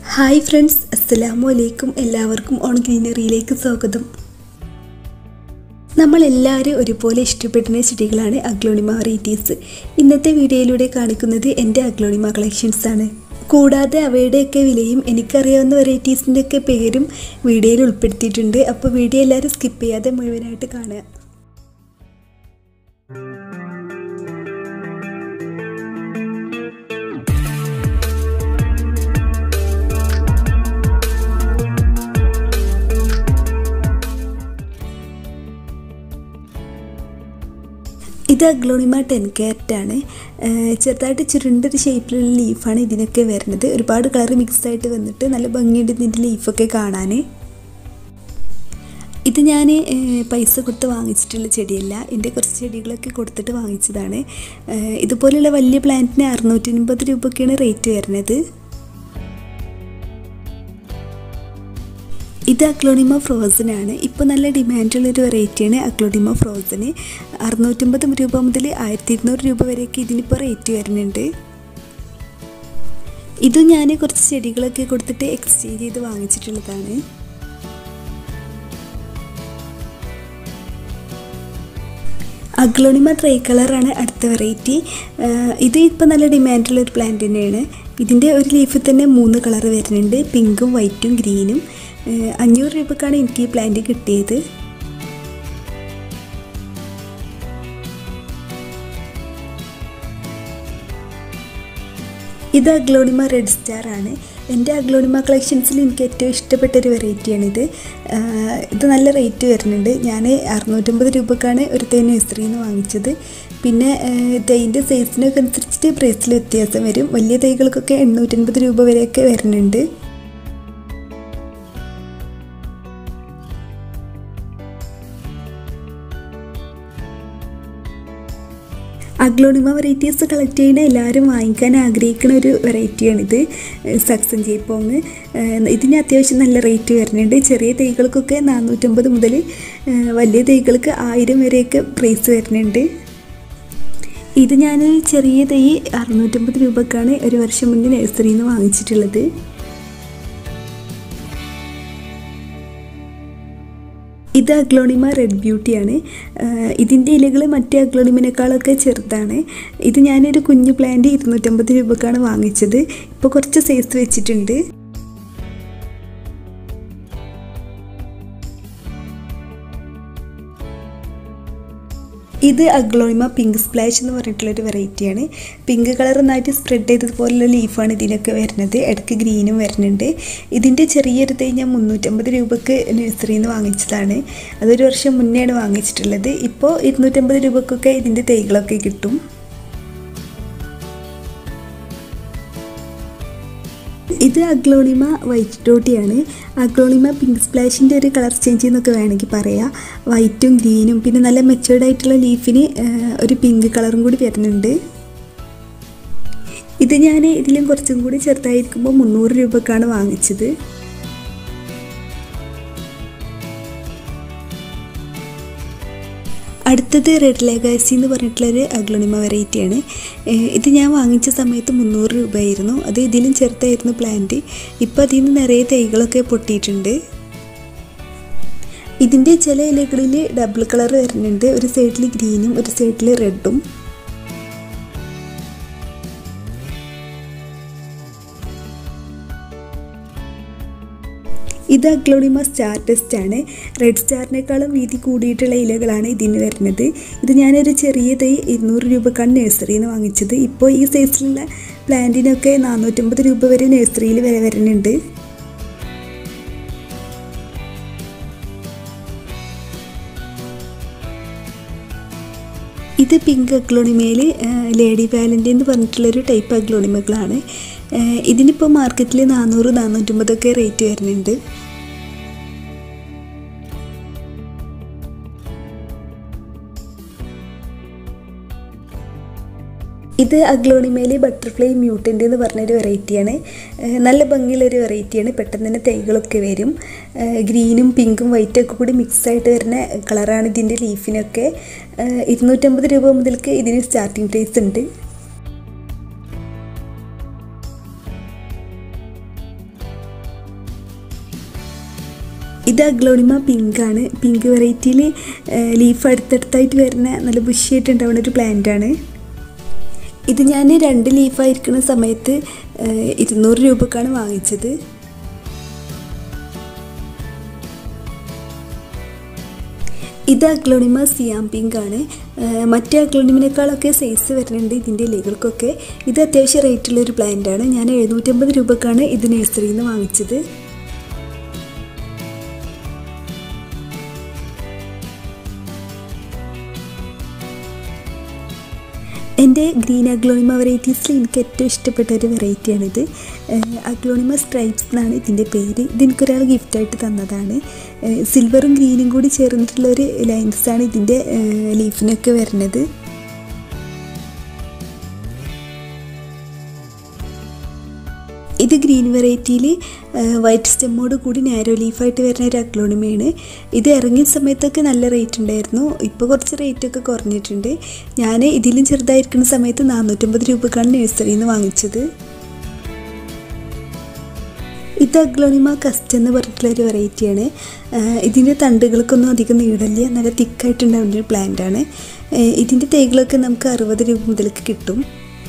hi friends അസ്സലാമു അലൈക്കും എല്ലാവർക്കും ഓൺ ഗ്രീനറിയിലേക്ക് സ്വാഗതം നമ്മൾ എല്ലാവരും ഒരുപോലെ ഇഷ്ടപ്പെടുന്ന ചെടികളാണ് അഗ്ലോണിമ വെറൈറ്റീസ് ഇന്നത്തെ വീഡിയോയിലൂടെ കാണിക്കുന്നത് എൻ്റെ അഗ്ലോണിമ കളക്ഷൻസ് ആണ് കൂടാതെ അവയുടെയൊക്കെ വിലയും എനിക്കറിയാവുന്ന വെറൈറ്റീസിൻ്റെ ഒക്കെ പേരും വീഡിയോയിൽ ഉൾപ്പെടുത്തിയിട്ടുണ്ട് അപ്പോൾ വീഡിയോ എല്ലാവരും സ്കിപ്പ് ചെയ്യാതെ മുഴുവനായിട്ട് കാണുക ഇത് അഗ്ലോണിമ ടെൻ ക്യാരറ്റ് ആണ് ചെറുതായിട്ട് ചുരുണ്ടൊരു ഷേപ്പിലുള്ള ലീഫാണ് ഇതിനൊക്കെ വരുന്നത് ഒരുപാട് കളർ മിക്സ് ആയിട്ട് വന്നിട്ട് നല്ല ഭംഗിയുണ്ട് ഇതിൻ്റെ ലീഫൊക്കെ കാണാൻ ഇത് ഞാൻ പൈസ കൊടുത്ത് വാങ്ങിച്ചിട്ടുള്ള ചെടിയല്ല എൻ്റെ കുറച്ച് ചെടികളൊക്കെ കൊടുത്തിട്ട് വാങ്ങിച്ചതാണ് ഇതുപോലെയുള്ള വലിയ പ്ലാന്റിന് അറുന്നൂറ്റി അൻപത് രൂപയൊക്കെയാണ് റേറ്റ് വരുന്നത് ഇത് അക്ലോണിമ ഫ്രോസൺ ആണ് ഇപ്പോൾ നല്ല ഡിമാൻഡുള്ളൊരു വെറൈറ്റിയാണ് അക്ലോണിമ ഫ്രോസന് അറുന്നൂറ്റമ്പത് രൂപ മുതൽ ആയിരത്തി ഇരുന്നൂറ് രൂപ വരെയൊക്കെ ഇതിനിപ്പോൾ റേറ്റ് വരുന്നുണ്ട് ഇതും ഞാൻ കുറച്ച് ചെടികളൊക്കെ കൊടുത്തിട്ട് എക്സ്ചേഞ്ച് ചെയ്ത് വാങ്ങിച്ചിട്ടുള്ളതാണ് അഗ്ലോണിമ ട്രൈ കളറാണ് അടുത്ത വെറൈറ്റി ഇത് ഇപ്പോൾ നല്ല ഡിമാൻഡുള്ള ഒരു പ്ലാന്റ് തന്നെയാണ് ഇതിൻ്റെ ഒരു ലീഫിൽ തന്നെ മൂന്ന് കളർ വരുന്നുണ്ട് പിങ്കും വൈറ്റും ഗ്രീനും അഞ്ഞൂറ് രൂപക്കാണ് എനിക്ക് ഈ പ്ലാന്റ് കിട്ടിയത് ഇത് അഗ്ലോണിമ റെഡ് സ്റ്റാർ ആണ് എൻ്റെ അഗ്ലോണിമ കളക്ഷൻസിൽ എനിക്ക് ഏറ്റവും ഇഷ്ടപ്പെട്ട ഒരു വെറൈറ്റിയാണിത് ഇത് നല്ല റേറ്റ് വരുന്നുണ്ട് ഞാൻ അറുന്നൂറ്റമ്പത് രൂപക്കാണ് ഒരു തൈ നഴ്സറിയിൽ നിന്ന് വാങ്ങിച്ചത് പിന്നെ തൈൻ്റെ സൈസിനൊക്കെ അനുസരിച്ചിട്ട് പ്രൈസിൽ വ്യത്യാസം വരും വലിയ തൈകൾക്കൊക്കെ എണ്ണൂറ്റൻപത് രൂപ വരെയൊക്കെ വരുന്നുണ്ട് അഗ്ലോണിമ വെറൈറ്റീസ് കളക്ട് ചെയ്യുന്ന എല്ലാവരും വാങ്ങിക്കാൻ ആഗ്രഹിക്കുന്ന ഒരു വെറൈറ്റിയാണിത് സക്സൻ ജേപ്പോങ് ഇതിന് അത്യാവശ്യം നല്ല റേറ്റ് വരുന്നുണ്ട് ചെറിയ തൈകൾക്കൊക്കെ നാനൂറ്റമ്പത് മുതൽ വലിയ തൈകൾക്ക് ആയിരം വരെയൊക്കെ പ്രൈസ് വരുന്നുണ്ട് ഇത് ഞാൻ ചെറിയ തൈ അറുന്നൂറ്റമ്പത് രൂപക്കാണ് ഒരു വർഷം മുന്നേ നഴ്സറിയിൽ നിന്ന് വാങ്ങിച്ചിട്ടുള്ളത് ഇത് അഗ്ലോണിമ റെഡ് ബ്യൂട്ടിയാണ് ഇതിൻ്റെ ഇലകൾ മറ്റേ അഗ്ലോണിമിനേക്കാളൊക്കെ ചെറുതാണ് ഇത് ഞാനൊരു കുഞ്ഞു പ്ലാന്റ് ഇരുന്നൂറ്റമ്പത് രൂപക്കാണ് വാങ്ങിച്ചത് ഇപ്പോൾ കുറച്ച് സൈസ് വെച്ചിട്ടുണ്ട് ഇത് അഗ്ലോണിമ പിങ്ക് സ്പ്ലാഷ് എന്ന് പറഞ്ഞിട്ടുള്ളൊരു വെറൈറ്റിയാണ് പിങ്ക് കളർ നന്നായിട്ട് സ്പ്രെഡ് ചെയ്തതുപോലുള്ള ലീഫാണ് ഇതിനൊക്കെ വരുന്നത് ഇടയ്ക്ക് ഗ്രീനും വരുന്നുണ്ട് ഇതിൻ്റെ ചെറിയൊരു തൈ ഞാൻ മുന്നൂറ്റമ്പത് രൂപക്ക് നഴ്സറിയിൽ നിന്ന് വാങ്ങിച്ചതാണ് അതൊരു വർഷം മുന്നെയാണ് വാങ്ങിച്ചിട്ടുള്ളത് ഇപ്പോൾ ഇരുന്നൂറ്റമ്പത് രൂപക്കൊക്കെ ഇതിൻ്റെ തൈകളൊക്കെ കിട്ടും ഇത് അഗ്ലോണിമ വൈറ്റ് ഡോട്ടിയാണ് അഗ്ലോണിമ പിങ്ക് സ്പ്ലാഷിൻ്റെ ഒരു കളർ ചേഞ്ച് എന്നൊക്കെ വേണമെങ്കിൽ പറയാം വൈറ്റും ഗ്രീനും പിന്നെ നല്ല മെച്ചേർഡ് ആയിട്ടുള്ള ലീഫിന് ഒരു പിങ്ക് കളറും കൂടി വരുന്നുണ്ട് ഇത് ഞാൻ ഇതിലും കുറച്ചും കൂടി ചെറുതായിരിക്കുമ്പോൾ മുന്നൂറ് രൂപക്കാണ് വാങ്ങിച്ചത് അടുത്തത് റെഡ് ലേഗാസി എന്ന് പറഞ്ഞിട്ടുള്ളൊരു അഗ്ലോണിമ വെറൈറ്റിയാണ് ഇത് ഞാൻ വാങ്ങിച്ച സമയത്ത് മുന്നൂറ് രൂപയായിരുന്നു അത് ഇതിലും ചെറുതായിരുന്നു പ്ലാന്റ് ഇപ്പോൾ അതിൽ നിന്ന് നിറയെ തൈകളൊക്കെ പൊട്ടിയിട്ടുണ്ട് ഇതിൻ്റെ ചില ഇലകളിൽ ഡബിൾ കളർ വരുന്നുണ്ട് ഒരു സൈഡിൽ ഗ്രീനും ഒരു സൈഡിൽ റെഡും ഇത് അഗ്ലോണിമ സ്റ്റാർ ടെസ്റ്റ് ആണ് റെഡ് സ്റ്റാറിനേക്കാളും വീതി കൂടിയിട്ടുള്ള ഇലകളാണ് ഇതിന് വരുന്നത് ഇത് ഞാനൊരു ചെറിയ തൈ ഇരുന്നൂറ് രൂപക്കാണ് നഴ്സറിയിൽ നിന്ന് വാങ്ങിച്ചത് ഇപ്പോൾ ഈ സൈസിലുള്ള പ്ലാന്റിനൊക്കെ നാനൂറ്റമ്പത് രൂപ വരെ നഴ്സറിയിൽ വില വരുന്നുണ്ട് ഇത് പിങ്ക് അഗ്ലോണിമയിൽ ലേഡി വാലൻ്റ് എന്ന് പറഞ്ഞിട്ടുള്ളൊരു ടൈപ്പ് അഗ്ലോണിമകളാണ് ഇതിനിപ്പോൾ മാർക്കറ്റിൽ നാനൂറ് നാനൂറ്റമ്പതൊക്കെ റേറ്റ് വരുന്നുണ്ട് ഇത് അഗ്ലോണിമയിലെ ബട്ടർഫ്ലൈ മ്യൂട്ടൻ്റ് എന്ന് പറഞ്ഞൊരു വെറൈറ്റിയാണ് നല്ല ഭംഗിയുള്ളൊരു വെറൈറ്റിയാണ് പെട്ടെന്ന് തന്നെ തൈകളൊക്കെ വരും ഗ്രീനും പിങ്കും വൈറ്റും ഒക്കെ കൂടി മിക്സ് ആയിട്ട് വരുന്ന കളറാണ് ഇതിൻ്റെ ലീഫിനൊക്കെ ഇരുന്നൂറ്റമ്പത് രൂപ മുതൽക്ക് ഇതിന് സ്റ്റാർട്ടിംഗ് പ്രൈസ് ഉണ്ട് ഇത് അഗ്ലോണിമ പിങ്ക് ആണ് പിങ്ക് വെറൈറ്റിയിൽ ലീഫ് അടുത്തടുത്തായിട്ട് വരുന്ന നല്ല ബുഷിയായിട്ട് ഉണ്ടാവുന്ന ഒരു പ്ലാന്റ് ആണ് ഇത് ഞാൻ രണ്ട് ലീഫായിരിക്കുന്ന സമയത്ത് ഏഹ്, ഇരുന്നൂറ് രൂപക്കാണ് വാങ്ങിച്ചത് ഇത് അഗ്ലോണിമ സിയാം പിങ്ക് ആണ് ഏഹ്, മറ്റേ അഗ്ലോണിമിനേക്കാളൊക്കെ സൈസ് വരുന്നുണ്ട് ഇതിൻ്റെ ഇലകൾക്കൊക്കെ ഇത് അത്യാവശ്യം റേറ്റുള്ള ഒരു പ്ലാന്റ് ആണ് ഞാൻ എഴുന്നൂറ്റമ്പത് രൂപക്കാണ് ഇത് നഴ്സറിയിൽ നിന്ന് വാങ്ങിച്ചത് എൻ്റെ ഗ്രീൻ അഗ്ലോണിമ വെറൈറ്റീസിൽ എനിക്ക് ഏറ്റവും ഇഷ്ടപ്പെട്ട ഒരു വെറൈറ്റിയാണിത് അഗ്ലോണിമ സ്ട്രൈപ്സ് എന്നാണ് ഇതിൻ്റെ പേര് ഇതെനിക്കൊരാൾ ഗിഫ്റ്റായിട്ട് തന്നതാണ് സിൽവറും ഗ്രീനും കൂടി ചേർന്നിട്ടുള്ള ഒരു ലൈൻസാണ് ഇതിൻ്റെ ലീഫിനൊക്കെ വരുന്നത് ഇത് ഗ്രീൻ വെറൈറ്റിയിൽ വൈറ്റ് സ്റ്റെമ്മോട് കൂടി നാരോ ലീഫായിട്ട് വരുന്ന ഒരു അഗ്ലോണിമയാണ് ഇത് ഇറങ്ങിയ സമയത്തൊക്കെ നല്ല റേറ്റ് ഉണ്ടായിരുന്നു ഇപ്പോൾ കുറച്ച് റേറ്റൊക്കെ കുറഞ്ഞിട്ടുണ്ട് ഞാൻ ഇതിലും ചെറുതായിരിക്കുന്ന സമയത്ത് നാനൂറ്റമ്പത് രൂപക്കാണ് നഴ്സറിയിൽ നിന്ന് വാങ്ങിച്ചത് ഇത് അഗ്ലോണിമ കസ്റ്റ് എന്ന് പറഞ്ഞിട്ടുള്ള ഒരു വെറൈറ്റിയാണ് ഇതിൻ്റെ തണ്ടുകൾക്കൊന്നും അധികം നീളമില്ല നല്ല തിക്കായിട്ടുണ്ടാവുന്ന ഒരു പ്ലാന്റ് ആണ് ഇതിൻ്റെ തൈകളൊക്കെ നമുക്ക് അറുപത് രൂപ മുതലേക്ക് കിട്ടും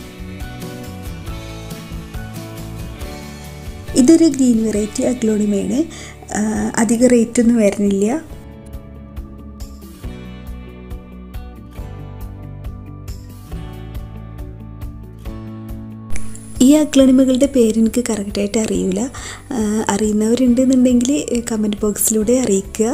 ഇതൊരു ഗ്രീൻ വെറൈറ്റി അഗ്ലോണിമയാണ് ആ, അധിക റേറ്റ് ഒന്നും വരുന്നില്ല ഈ അഗ്ലോണിമകളുടെ പേര് എനിക്ക് കറക്റ്റായിട്ട് അറിയില്ല ആ, അറിയുന്നവരുണ്ടെന്നുണ്ടെങ്കിൽ കമൻറ്റ് ബോക്സിലൂടെ അറിയിക്കുക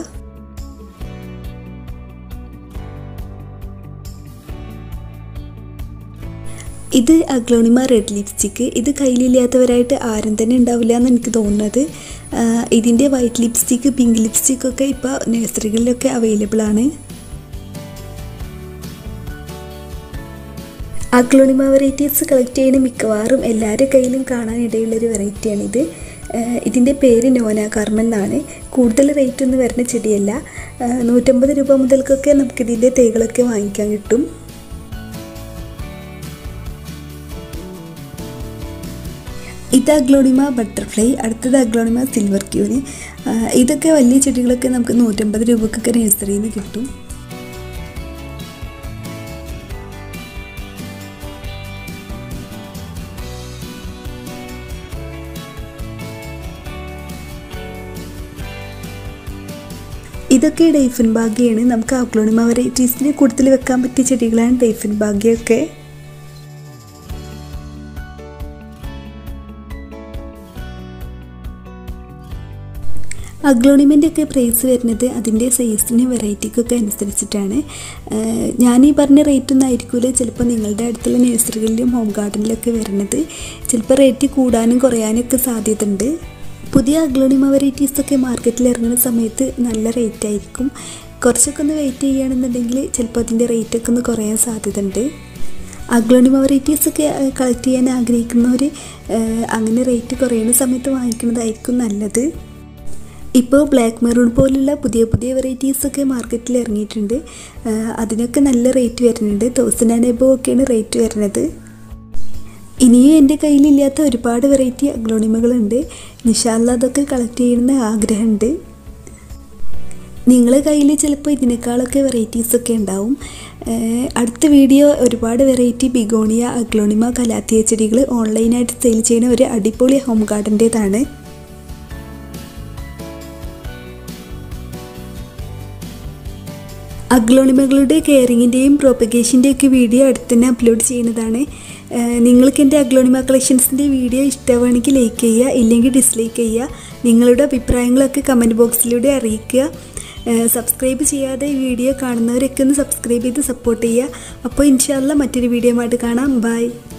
ഇത് അഗ്ലോണിമ റെഡ് ലിപ്സ്റ്റിക്ക് ഇത് കയ്യിലില്ലാത്തവരായിട്ട് ആരും തന്നെ ഉണ്ടാവില്ല എന്ന് എനിക്ക് തോന്നുന്നത് ആ, ഇതിൻ്റെ വൈറ്റ് ലിപ്സ്റ്റിക്ക് പിങ്ക് ലിപ്സ്റ്റിക്കൊക്കെ ഇപ്പോൾ നഴ്സറികളിലൊക്കെ അവൈലബിൾ ആണ് അഗ്ലോണിമ വെറൈറ്റീസ് കളക്ട് ചെയ്യുന്ന മിക്കവാറും എല്ലാവരുടെ കയ്യിലും കാണാനിടയുള്ളൊരു വെറൈറ്റിയാണിത് ആഹ് ഇതിൻ്റെ പേര് നോന കർമ്മൻ എന്നാണ് കൂടുതൽ റേറ്റ് ഒന്നും വരുന്ന ചെടിയല്ല ആഹ് നൂറ്റമ്പത് രൂപ മുതൽക്കൊക്കെ നമുക്കിതിൻ്റെ തൈകളൊക്കെ വാങ്ങിക്കാൻ കിട്ടും ഇത് അഗ്ലോണിമ ബട്ടർഫ്ലൈ അടുത്തത് അഗ്ലോണിമ സിൽവർ ക്യൂന് ആഹ് ഇതൊക്കെ വലിയ ചെടികളൊക്കെ നമുക്ക് നൂറ്റമ്പത് രൂപക്കൊക്കെ നഴ്സറിയിൽ നിന്ന് കിട്ടും ഇതൊക്കെ ഡൈഫിൻ ഭാഗ്യമാണ് നമുക്ക് അഗ്ലോണിമ വെറൈറ്റീസിന് കൂടുതൽ വെക്കാൻ പറ്റിയ ചെടികളാണ് ഡൈഫിൻ ഭാഗ്യമൊക്കെ അഗ്ലോണിമെൻ്റെ ഒക്കെ പ്രൈസ് വരുന്നത് അതിൻ്റെ സൈസിനും വെറൈറ്റിക്കൊക്കെ അനുസരിച്ചിട്ടാണ് ആഹ് ഞാൻ ഈ പറഞ്ഞ റേറ്റ് ഒന്നും ആയിരിക്കില്ല ചിലപ്പോൾ നിങ്ങളുടെ അടുത്തുള്ള നഴ്സറികളിലും ഹോം ഗാർഡനിലൊക്കെ വരുന്നത് ചിലപ്പോൾ റേറ്റ് കൂടാനും കുറയാനും ഒക്കെ സാധ്യത ഉണ്ട് പുതിയ അഗ്ലോണിമ വെറൈറ്റീസൊക്കെ മാർക്കറ്റിൽ ഇറങ്ങുന്ന സമയത്ത് നല്ല റേറ്റ് ആയിരിക്കും കുറച്ചൊക്കെ ഒന്ന് വെയിറ്റ് ചെയ്യുകയാണെന്നുണ്ടെങ്കിൽ ചിലപ്പോൾ അതിൻ്റെ റേറ്റൊക്കെ ഒന്ന് കുറയാൻ സാധ്യത ഉണ്ട് അഗ്ലോണിമ വെറൈറ്റീസൊക്കെ കളക്ട് ചെയ്യാൻ ആഗ്രഹിക്കുന്നവർ അങ്ങനെ റേറ്റ് കുറയുന്ന സമയത്ത് വാങ്ങിക്കുന്നതായിരിക്കും നല്ലത് ഇപ്പോൾ ബ്ലാക്ക് മെറൂൺ പോലുള്ള പുതിയ പുതിയ വെറൈറ്റീസൊക്കെ മാർക്കറ്റിൽ ഇറങ്ങിയിട്ടുണ്ട് ആ, അതിനൊക്കെ നല്ല റേറ്റ് വരുന്നുണ്ട് തൗസൻഡ് ആൻഡ് എബോ ഒക്കെയാണ് റേറ്റ് വരുന്നത് ഇനിയും എൻ്റെ കയ്യിലില്ലാത്ത ഒരുപാട് വെറൈറ്റി അഗ്ലോണിമകളുണ്ട് നിഷാല്ല അതൊക്കെ കളക്ട് ചെയ്യണമെന്ന് ആഗ്രഹമുണ്ട് നിങ്ങളെ കയ്യിൽ ചിലപ്പോൾ ഇതിനേക്കാളൊക്കെ വെറൈറ്റീസൊക്കെ ഉണ്ടാവും ഏഹ് അടുത്ത വീഡിയോ ഒരുപാട് വെറൈറ്റി ബിഗോണിയ അഗ്ലോണിമ കലാത്തിയ ചെടികൾ ഓൺലൈനായിട്ട് സെയിൽ ചെയ്യുന്ന ഒരു അടിപൊളി ഹോം ഗാർഡൻ്റേതാണ് അഗ്ലോണിമകളുടെ കെയറിങ്ങിൻ്റെയും പ്രോപ്പഗേഷൻ്റെയും ഒക്കെ വീഡിയോ അടുത്ത് തന്നെ അപ്ലോഡ് ചെയ്യുന്നതാണ് ഏഹ് നിങ്ങൾക്ക് എൻ്റെ അഗ്ലോണിമ കളക്ഷൻസിൻ്റെ വീഡിയോ ഇഷ്ടമാണെങ്കിൽ ലൈക്ക് ചെയ്യുക ഇല്ലെങ്കിൽ ഡിസ്ലൈക്ക് ചെയ്യുക നിങ്ങളുടെ അഭിപ്രായങ്ങളൊക്കെ കമൻറ്റ് ബോക്സിലൂടെ അറിയിക്കുക ഏഹ് സബ്സ്ക്രൈബ് ചെയ്യാതെ ഈ വീഡിയോ കാണുന്നവരൊക്കെ ഒന്ന് സബ്സ്ക്രൈബ് ചെയ്ത് സപ്പോർട്ട് ചെയ്യുക അപ്പോൾ ഇൻഷാല്ല മറ്റൊരു വീഡിയോ ആയിട്ട് കാണാം ബൈ